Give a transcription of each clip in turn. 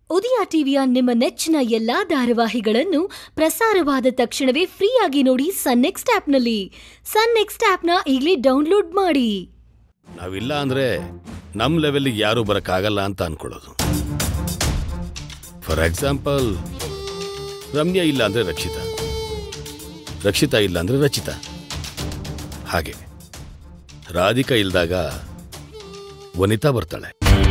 ಉದಯ ಟಿವಿಯ ನಿಮ್ಮ ನೆಚ್ಚಿನ ಎಲ್ಲಾ ಧಾರಾವಾಹಿಗಳನ್ನು ಪ್ರಸಾರವಾದ ತಕ್ಷಣವೇ ಫ್ರೀಯಾಗಿ ನೋಡಿ ಸನ್ ನೆಕ್ಸ್ಟ್ ಆಪ್ನಲ್ಲಿ ಸನ್ ನೆಕ್ಸ್ಟ್ ಆಪ್ನ ಈಗಲೇ ಡೌನ್ಲೋಡ್ ಮಾಡಿ ನಾವಿಲ್ಲ ಅಂದ್ರೆ ನಮ್ಮ ಲೆವೆಲ್ಗೆ ಯಾರೂ ಬರೋಕ್ಕಾಗಲ್ಲ ಅಂತ ಅನ್ಕೊಳ್ಳೋದು ಫಾರ್ ಎಕ್ಸಾಂಪಲ್ ರಮ್ಯಾ ಇಲ್ಲ ಅಂದ್ರೆ ರಕ್ಷಿತಾ ರಕ್ಷಿತಾ ಇಲ್ಲ ಅಂದ್ರೆ ರಚಿತಾ ಹಾಗೆ ರಾಧಿಕಾ ಇಲ್ದಾಗ ವನಿತಾ ಬರ್ತಾಳೆ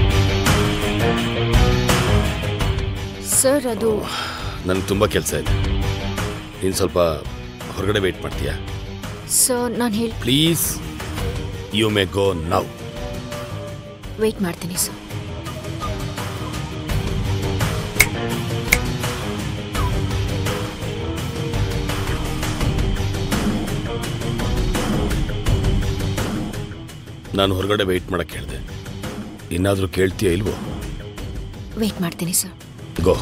ಸರ್ ಅದು ನನಗೆ ತುಂಬ ಕೆಲಸ ಇದೆ ನೀನು ಸ್ವಲ್ಪ ಹೊರಗಡೆ ವೇಟ್ ಮಾಡ್ತೀಯಾ ಸರ್ ನಾನು ಹೇಳಿ please you may go now wait ಮಾಡ್ತೀನಿ ಸರ್ ನಾನು ಹೊರಗಡೆ ವೆಯ್ಟ್ ಮಾಡಕ್ಕೆ ಹೇಳಿದೆ ಇನ್ನಾದರೂ ಕೇಳ್ತೀಯ ಇಲ್ವೋ ವೆಯ್ಟ್ ಮಾಡ್ತೀನಿ ಸರ್ ಗೋ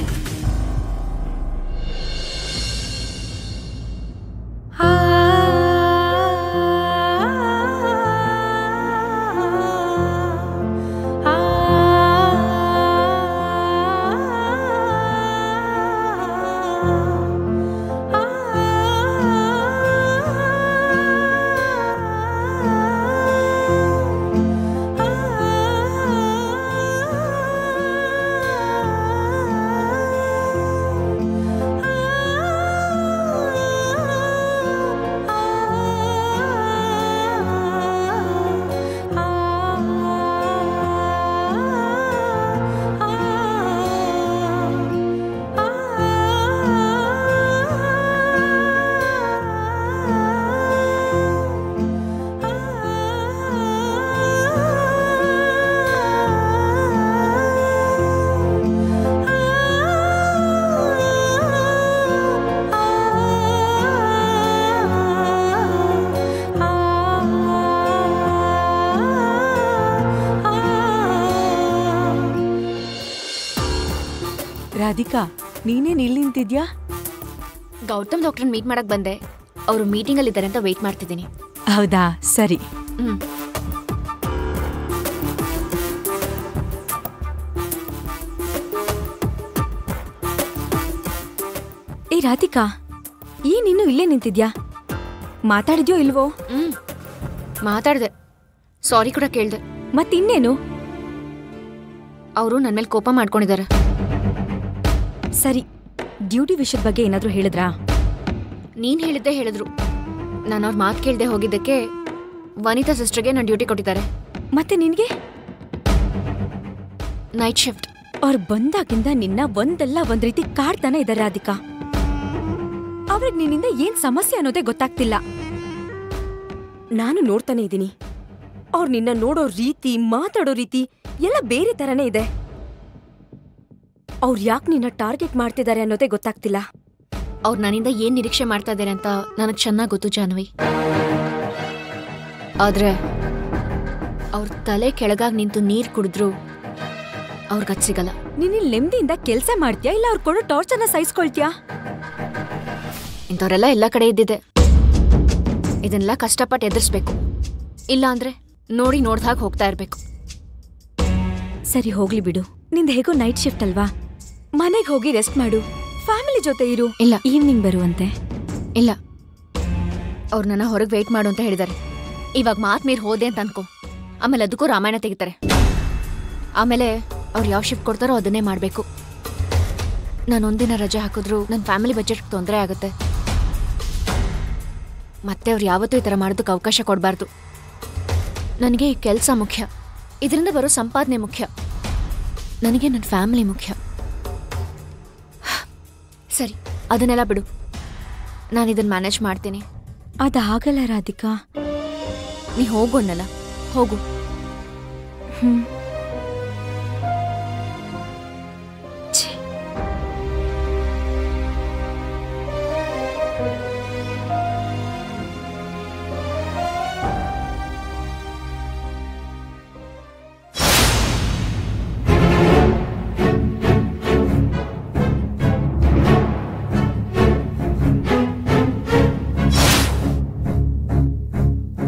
ರಾಧಿಕಾ ನೀನೇನ್ ಇಲ್ಲಿ ನಿಂತಿದ್ಯಾ ಗೌತಮ್ ಡಾಕ್ಟರ್ ಮೀಟ್ ಮಾಡಕ್ ಬಂದೆ ಅವರು ಮೀಟಿಂಗಲ್ಲಿ ಇದ್ದಾರೆ ಅಂತ ವೆಯ್ಟ್ ಮಾಡ್ತಿದ್ದೀನಿ ಹೌದಾ ಸರಿ ಹ್ಮ್ ಏ ರಾಧಿಕಾ ಏನ್ ಇನ್ನು ಇಲ್ಲೇ ನಿಂತಿದ್ಯಾ ಮಾತಾಡಿದ್ಯೋ ಇಲ್ವೋ ಹ್ಮ್ ಮಾತಾಡ್ದೆ ಸಾರಿ ಕೂಡ ಕೇಳ್ದೆ ಮತ್ತಿನ್ನೇನು ಅವರು ನನ್ನ ಮೇಲೆ ಕೋಪ ಮಾಡ್ಕೊಂಡಿದ್ದಾರೆ ಸರಿ ಡ್ಯೂಟಿ ವಿಷಯದ ಬಗ್ಗೆ ಏನಾದ್ರೂ ಹೇಳಿದ್ರಾ ನೀನ್ ಹೇಳಿದ್ದೆ ಹೇಳಿದ್ರು ನಾನು ಅವ್ರ ಮಾತು ಕೇಳ್ದೆ ಹೋಗಿದ್ದಕ್ಕೆ ವನಿತಾ ಸಿಸ್ಟರ್ಗೆ ನಾನು ಡ್ಯೂಟಿ ಕೊಟ್ಟಿದ್ದಾರೆ ಮತ್ತೆ ನಿನ್ಗೆ ನೈಟ್ ಶಿಫ್ಟ್ ಅವ್ರು ಬಂದಾಗಿಂದ ನಿನ್ನ ಒಂದಲ್ಲ ಒಂದ್ ರೀತಿ ಕಾಡ್ತಾನೆ ಇದ್ದಾರೆ ರಾಧಿಕಾ ಅವ್ರಿಗೆ ನಿನ್ನಿಂದ ಏನ್ ಸಮಸ್ಯೆ ಅನ್ನೋದೇ ಗೊತ್ತಾಗ್ತಿಲ್ಲ ನಾನು ನೋಡ್ತಾನೆ ಇದ್ದೀನಿ ಅವ್ರು ನಿನ್ನ ನೋಡೋ ರೀತಿ ಮಾತಾಡೋ ರೀತಿ ಎಲ್ಲ ಬೇರೆ ತರನೇ ಇದೆ ಅವ್ರು ಯಾಕೆ ನಿನ್ನ ಟಾರ್ಗೆಟ್ ಮಾಡ್ತಿದ್ದಾರೆ ಅನ್ನೋದೇ ಗೊತ್ತಾಗ್ತಿಲ್ಲ ಅವ್ರು ನನ್ನಿಂದ ಏನ್ ನಿರೀಕ್ಷೆ ಮಾಡ್ತಾ ಇದ್ದಾರೆ ಅಂತ ನನಗೆ ಚೆನ್ನಾಗಿ ಗೊತ್ತು ಜಾನ್ವಿ ಆದ್ರೆ ಅವ್ರ ತಲೆ ಕೆಳಗಾಗಿ ನಿಂತು ನೀರ್ ಕುಡಿದ್ರು ಅವ್ರಿಗದ್ ಸಿಗಲ್ಲ ನೀನ್ ಇಲ್ಲಿ ನೆಮ್ಮದಿಯಿಂದ ಕೆಲ್ಸ ಮಾಡ್ತೀಯಾ ಇಲ್ಲ ಅವ್ರು ಕೊಡೋ ಟಾರ್ಚರ್ನ ಸಹಿಸ್ಕೊಳ್ತೀಯಾ ಇಂಥವ್ರೆಲ್ಲ ಎಲ್ಲ ಕಡೆ ಇದ್ದಿದೆ ಇದನ್ನೆಲ್ಲ ಕಷ್ಟಪಟ್ಟು ಎದುರಿಸ್ಬೇಕು ಇಲ್ಲ ಅಂದ್ರೆ ನೋಡಿ ನೋಡ್ದಾಗ ಹೋಗ್ತಾ ಇರ್ಬೇಕು ಸರಿ ಹೋಗ್ಲಿ ಬಿಡು ನಿಂದ ಹೇಗೋ ನೈಟ್ ಶಿಫ್ಟ್ ಅಲ್ವಾ ಮನೆಗೆ ಹೋಗಿ ರೆಸ್ಟ್ ಮಾಡು ಫ್ಯಾಮಿಲಿ ಜೊತೆ ಇರು ಇಲ್ಲ ಈವ್ನಿಂಗ್ ಬರುವಂತೆ ಇಲ್ಲ ಅವ್ರು ನನ್ನ ಹೊರಗೆ ವೆಯ್ಟ್ ಮಾಡು ಅಂತ ಹೇಳಿದ್ದಾರೆ ಇವಾಗ ಮಾತ್ ಮೀರ್ ಹೋದೆ ಅಂತ ಅನ್ಕೋ ಆಮೇಲೆ ಅದಕ್ಕೂ ರಾಮಾಯಣ ತೆಗಿತಾರೆ ಆಮೇಲೆ ಅವ್ರು ಯಾವ ಶಿಫ್ಟ್ ಕೊಡ್ತಾರೋ ಅದನ್ನೇ ಮಾಡಬೇಕು ನಾನು ಒಂದಿನ ರಜೆ ಹಾಕಿದ್ರು ನನ್ನ ಫ್ಯಾಮಿಲಿ ಬಜೆಟ್ ತೊಂದರೆ ಆಗುತ್ತೆ ಮತ್ತೆ ಅವ್ರು ಯಾವತ್ತೂ ಈ ಥರ ಮಾಡೋದಕ್ಕೆ ಅವಕಾಶ ಕೊಡಬಾರ್ದು ನನಗೆ ಈ ಕೆಲಸ ಮುಖ್ಯ ಇದರಿಂದ ಬರೋ ಸಂಪಾದನೆ ಮುಖ್ಯ ನನಗೆ ನನ್ನ ಫ್ಯಾಮಿಲಿ ಮುಖ್ಯ ಸರಿ ಅದನ್ನೆಲ್ಲ ಬಿಡು ನಾನು ಇದನ್ನ ಮ್ಯಾನೇಜ್ ಮಾಡ್ತೀನಿ ಅದಾಗಲ್ಲ ರಾಧಿಕಾ ನೀ ಹೋಗು ಅನ್ನಲ್ಲ ಹೋಗು ಹ್ಮ್ ಛೆ.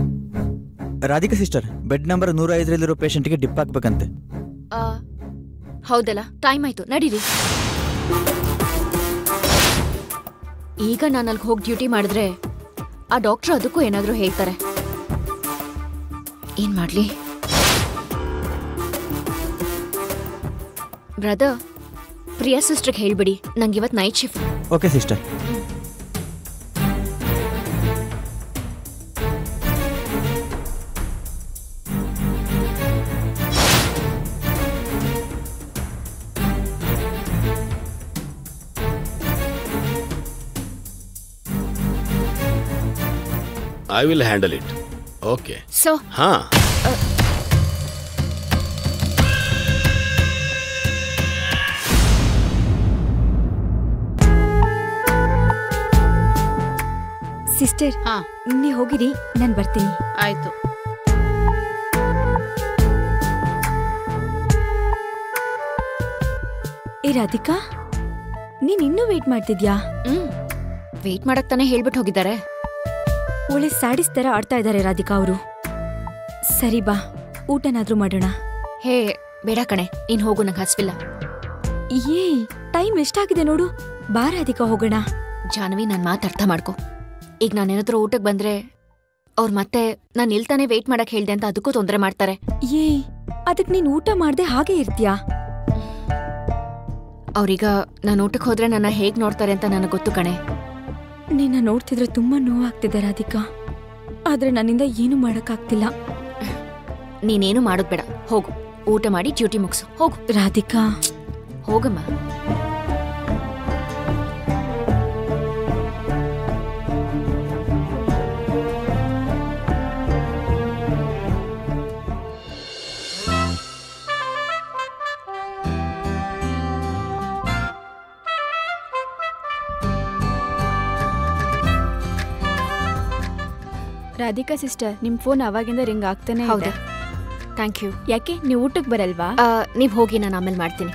ರಾಧಿಕಾ ಸಿಸ್ಟರ್ ಬೆಡ್ ನಂಬರ್ ನೂರ ಐದರಲ್ಲಿರೋ ಪೇಷಂಟ್ಗೆ ಡಿಪ್ ಹಾಕ್ಬೇಕಂತೆ ಆ, ಹೌದಲ್ಲ ಟೈಮ್ ಆಯ್ತು ನಡೀರಿ ಈಗ ನಾನು ಅಲ್ಲಿಗೆ ಹೋಗಿ ಡ್ಯೂಟಿ ಮಾಡಿದ್ರೆ ಆ ಡಾಕ್ಟ್ರು ಅದಕ್ಕೂ ಏನಾದರೂ ಹೇಳ್ತಾರೆ ಏನ್ ಮಾಡ್ಲಿ ಬ್ರದರ್ ಪ್ರಿಯಾ ಸಿಸ್ಟ್ರಿಗೆ ಹೇಳ್ಬಿಡಿ ನಂಗೆ ಇವತ್ತು night shift okay sister I will handle it okay so ಹಾ ಸಿಸ್ಟರ್ ಹಾ ನೀ ಹೋಗಿರಿ ನಾನು ಬರ್ತೀನಿ ಆಯ್ತು ಏ ರಾಧಿಕಾ ನೀನ್ ಇನ್ನೂ ವೇಟ್ ಮಾಡ್ತಿದ್ಯಾ ಹ್ಮ್ ವೇಟ್ ಮಾಡಕ್ ತಾನೇ ಹೇಳ್ಬಿಟ್ಟು ಹೋಗಿದ್ದಾರೆ ಒಳ್ಳೆ ಸ್ಯಾಡಿಸ್ ತರ ಆಡ್ತಾ ಇದ್ದಾರೆ ರಾಧಿಕಾ ಅವರು ಸರಿ ಬಾ ಊಟನಾದ್ರೂ ಮಾಡೋಣ ಹೇ ಬೇಡ ಕಣೆ ನೀನ್ ಹೋಗು ನಂಗೆ ಹಸ್ವಿಲ್ಲ ಏ ಟೈಮ್ ಎಷ್ಟಾಗಿದೆ ನೋಡು ಬಾ ರಾಧಿಕಾ ಹೋಗೋಣ ಜಾನ್ವಿ ನನ್ನ ಮಾತು ಅರ್ಥ ಮಾಡ್ಕೊ ಈಗ ನಾನೇನಾದ್ರೂ ಊಟಕ್ಕೆ ಬಂದ್ರೆ ಅವ್ರು ಮತ್ತೆ ನಾನು ನಿಲ್ತಾನೆ ವೇಟ್ ಮಾಡಕ್ ಹೇಳ್ದೆ ಅಂತ ಅದಕ್ಕೂ ತೊಂದರೆ ಮಾಡ್ತಾರೆ ಏ ಅದಕ್ ನೀನ್ ಊಟ ಮಾಡ್ದೆ ಹಾಗೆ ಇರ್ತೀಯಾ ಅವ್ರೀಗ ನಾನು ಊಟಕ್ಕೆ ಹೋದ್ರೆ ನನ್ನ ಹೇಗ್ ನೋಡ್ತಾರೆ ಅಂತ ನನಗೆ ಗೊತ್ತು ಕಣೆ ನಿನ್ನ ನೋಡ್ತಿದ್ರೆ ತುಂಬಾ ನೋವಾಗ್ತಿದೆ ರಾಧಿಕಾ ಆದ್ರೆ ನನ್ನಿಂದ ಏನು ಮಾಡಕ್ಕಾಗ್ತಿಲ್ಲ ನೀನೇನು ಮಾಡೋದ್ ಬೇಡ ಹೋಗು ಊಟ ಮಾಡಿ ಡ್ಯೂಟಿ ಮುಗಿಸು ಹೋಗು ರಾಧಿಕಾ ಹೋಗಮ್ಮ ರಾಧಿಕಾ ಸಿಸ್ಟರ್ ನಿಮ್ ಫೋನ್ ಅವಾಗಿಂದ ರಿಂಗ್ ಆಗ್ತಾನೆ ಹೌದಾ ಇದೆ ಥ್ಯಾಂಕ್ ಯು ಯಾಕೆ ನೀವು ಊಟಕ್ಕೆ ಬರಲ್ವಾ ನೀವು ಹೋಗಿ ನಾನು ಆಮೇಲೆ ಮಾಡ್ತೀನಿ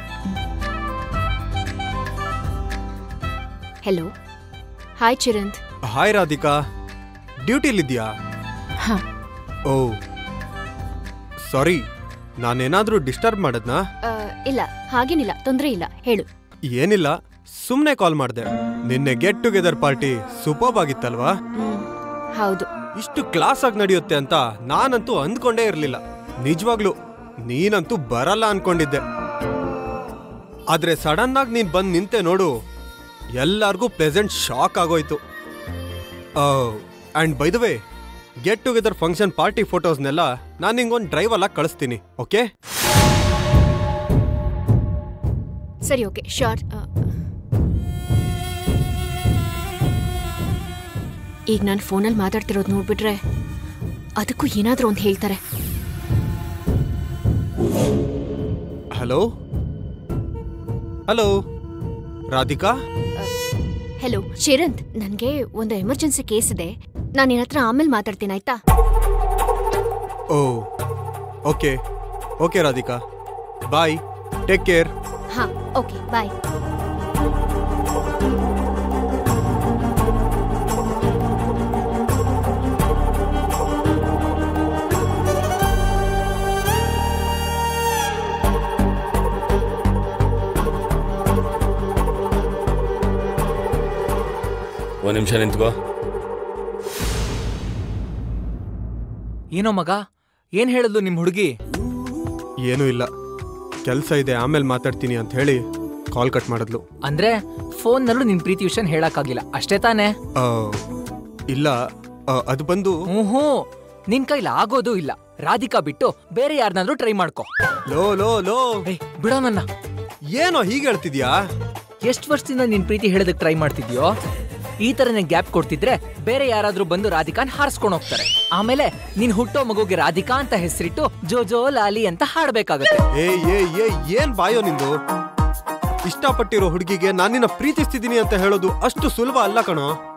hello hi Chiranth hi Radhika ಡ್ಯೂಟಿಲಿದ್ಯಾ ಹಾ ಓ ಸಾರಿ ನಾನೇನಾದ್ರೂ ಡಿಸ್ಟರ್ಬ್ ಮಾಡದ್ನಾ ಆ, ಇಲ್ಲ ಹಾಗೇನಿಲ್ಲ ತೊಂದರೆ ಇಲ್ಲ ಹೇಳು ಏನಿಲ್ಲ ಸುಮ್ನೆ ಕಾಲ್ ಮಾಡ್ದೆ ನಿನ್ನೆ ಗೆಟ್ ಟುಗೆದರ್ ಪಾರ್ಟಿ ಸೂಪರ್ಬ್ ಆಗಿತ್ತಲ್ವಾ ಹ್ಮ್ ಹೌದು ಇಷ್ಟು ಕ್ಲಾಸ್ ಆಗಿ ನಡೆಯುತ್ತೆ ಅಂತ ನಾನಂತೂ ಅಂದ್ಕೊಂಡೇ ಇರ್ಲಿಲ್ಲ ನಿಜವಾಗ್ಲು ನೀನಂತೂ ಬರಲ್ಲ ಅನ್ಕೊಂಡಿದ್ದೆ ಆದ್ರೆ ಸಡನ್ ಆಗಿ ನೀನ್ ಬಂದ್ ನಿಂತೆ ನೋಡು ಎಲ್ಲಾರ್ಗೂ ಪ್ಲೆಸೆಂಟ್ ಶಾಕ್ ಆಗೋಯ್ತು and by the way get together function party ಫೋಟೋಸ್ನೆಲ್ಲ ನಾನು ನಿಂಗೊಂದು ಡ್ರೈವ್ ಅಲ್ಲ ಕಳಿಸ್ತೀನಿ ಓಕೆ ಸರಿ ಓಕೆ ಶೋರ್ ಈಗ ನಾನು ಫೋನಲ್ಲಿ ಮಾತಾಡ್ತಿರೋದು ನೋಡ್ಬಿಟ್ರೆ ಅದಕ್ಕೂ ಏನಾದರೂ ಒಂದು ಹೇಳ್ತಾರೆ hello hello Radhika hello Chiranth ನನಗೆ ಒಂದು ಎಮರ್ಜೆನ್ಸಿ ಕೇಸ್ ಇದೆ ನಾನು ನಿನ್ನ ಹತ್ರ ಆಮೇಲೆ ಮಾತಾಡ್ತೀನಿ ಆಯ್ತಾ oh okay okay Radhika bye take care ಹಾ ಓಕೆ ಬಾಯ್ ಒಂದು ನಿಮಿಷ ನಿಂತ್ಕೋ ಏನೋ ಮಗ ಏನ್ ಹೇಳದ್ಲು ನಿಮ್ ಹುಡುಗಿ ಏನೂ ಇಲ್ಲ ಕೆಲಸ ಇದೆ ಆಮೇಲೆ ಮಾತಾಡ್ತೀನಿ ಅಂತ ಹೇಳಿ ಕಾಲ್ ಕಟ್ ಮಾಡಿದ್ಲು ಅಂದ್ರೆ ಫೋನ್ನಲ್ಲೂ ನಿನ್ ಪ್ರೀತಿ ವಿಷಯ ಹೇಳಕ್ಕಾಗಿಲ್ಲ ಅಷ್ಟೇ ತಾನೇ ಆ, ಇಲ್ಲ ಆ, ಅದು ಬಂದು ಹ್ಞೂ ನಿನ್ ಕೈಲಿ ಆಗೋದು ಇಲ್ಲ ರಾಧಿಕಾ ಬಿಟ್ಟು ಬೇರೆ ಯಾರನ್ನಾದ್ರೂ ಟ್ರೈ ಮಾಡ್ಕೊ ಲೋ ಲೋ ಲೋ ಏಯ್ ಬಿಡೋ ನನ್ನ ಏನೋ ಹೀಗೆ ಹೇಳ್ತಿದ್ಯಾ ಎಷ್ಟ್ ವರ್ಷದಿಂದ ನಿನ್ ಪ್ರೀತಿ ಹೇಳೋದಕ್ ಟ್ರೈ ಮಾಡ್ತಿದ್ಯೋ ಈ ತರನೇ ಗ್ಯಾಪ್ ಕೊಡ್ತಿದ್ರೆ ಬೇರೆ ಯಾರಾದ್ರೂ ಬಂದು ರಾಧಿಕಾನ್ ಹಾರಿಸ್ಕೊಂಡು ಹೋಗ್ತಾರೆ ಆಮೇಲೆ ನೀನ್ ಹುಟ್ಟೋ ಮಗುಗೆ ರಾಧಿಕಾ ಅಂತ ಹೆಸರಿಟ್ಟು ಜೋ ಜೋ ಲಾಲಿ ಅಂತ ಹಾಡ್ಬೇಕಾಗತ್ತೆ ಏ ಏ ಏ ಏನ್ ಬಾಯೋ ನಿಂದು ಇಷ್ಟಪಟ್ಟಿರೋ ಹುಡುಗಿಗೆ ನಾನಿನ್ನ ಪ್ರೀತಿಸ್ತಿದ್ದೀನಿ ಅಂತ ಹೇಳೋದು ಅಷ್ಟು ಸುಲಭ ಅಲ್ಲ ಕಣೋ